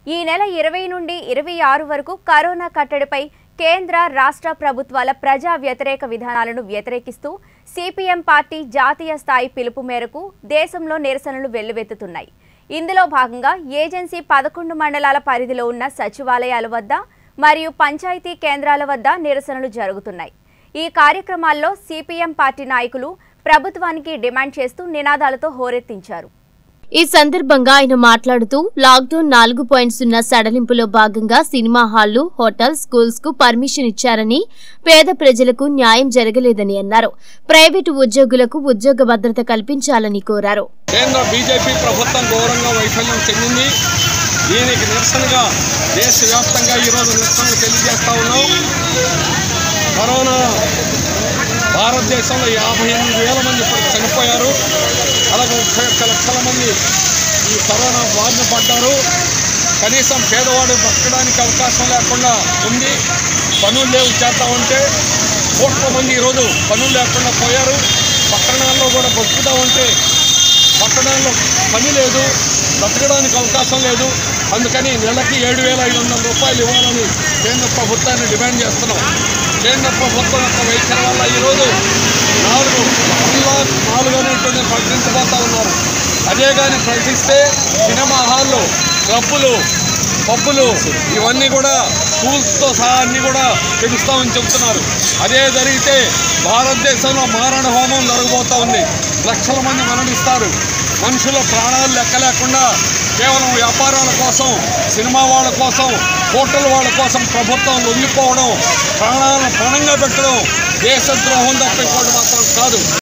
ఈ నెల ఇరవై నుండి ఇరవై ఆరు వరకు కరోనా కట్టడిపై కేంద్ర రాష్ట్ర ప్రభుత్వాల ప్రజా వ్యతిరేక విధానాలను వ్యతిరేకిస్తూ సిపిఎం పార్టీ జాతీయ స్థాయి పిలుపు మేరకు దేశంలో నిరసనలు వెల్లువెత్తుతున్నాయి ఇందులో భాగంగా ఏజెన్సీ పదకొండు మండలాల పరిధిలో ఉన్న సచివాలయాల వద్ద మరియు పంచాయతీ కేంద్రాల వద్ద నిరసనలు జరుగుతున్నాయి ఈ కార్యక్రమాల్లో సిపిఎం పార్టీ నాయకులు ప్రభుత్వానికి డిమాండ్ చేస్తూ నినాదాలతో హోరెత్తించారు ఈ సందర్భంగా ఆయన మాట్లాడుతూ లాక్డౌన్ నాలుగు పాయింట్ సున్నా సడలింపులో భాగంగా సినిమా హాళ్లు హోటల్ స్కూల్స్ కు పర్మిషన్ ఇచ్చారని పేద ప్రజలకు న్యాయం జరగలేదని అన్నారు ప్రైవేటు ఉద్యోగులకు ఉద్యోగ భద్రత కల్పించాలని కోరారు కేంద్ర బీజేపీ ప్రభుత్వం ఘోరంగా వైఫల్యం చెందింది దీనికి నిరసనగా దేశవ్యాప్తంగా ఈరోజు నిరసనలు తెలియజేస్తా ఉన్నాం కరోనా భారతదేశంలో యాభై ఎనిమిది వేల మంది ఇప్పటికి చనిపోయారు అలాగే ముప్పై ఒక్క లక్షల మంది ఈ కరోనా బారిన పడ్డారు కనీసం పేదవాడు బతకడానికి అవకాశం లేకుండా ఉంది పనులు లేవు చేస్తా ఉంటే కోట్ల మంది ఈరోజు పనులు లేకుండా పోయారు పట్టణాల్లో కూడా బతుకుతూ ఉంటే పట్టణాల్లో పని లేదు బతకడానికి అవకాశం లేదు అందుకని నెలకి ఏడు వేల ఐదు వందల రూపాయలు ఇవ్వాలని కేంద్ర ప్రభుత్వాన్ని డిమాండ్ చేస్తున్నాం కేంద్ర ప్రభుత్వం యొక్క వైఖరి వల్ల ఈరోజు నాలుగు వందల నాలుగు అనేటువంటి ప్రకటించబోతా ఉన్నారు అదే కానీ ప్రకటిస్తే సినిమా హాల్లో క్లబ్బులు పబ్బులు ఇవన్నీ కూడా స్కూల్స్తో సహా అన్నీ కూడా పెంచుతామని చెబుతున్నారు అదే జరిగితే భారతదేశంలో మారణ హోమం జరగబోతా ఉంది లక్షల మంది మరణిస్తారు మనుషుల ప్రాణాలు లెక్క లేకుండా కేవలం వ్యాపారాల కోసం సినిమా వాళ్ళ కోసం హోటల్ వాళ్ళ కోసం ప్రభుత్వం లొంగిపోవడం ప్రాణాలను పణంగా పెట్టడం దేశద్రోహం తప్ప ఇంకోటి మాత్రం కాదు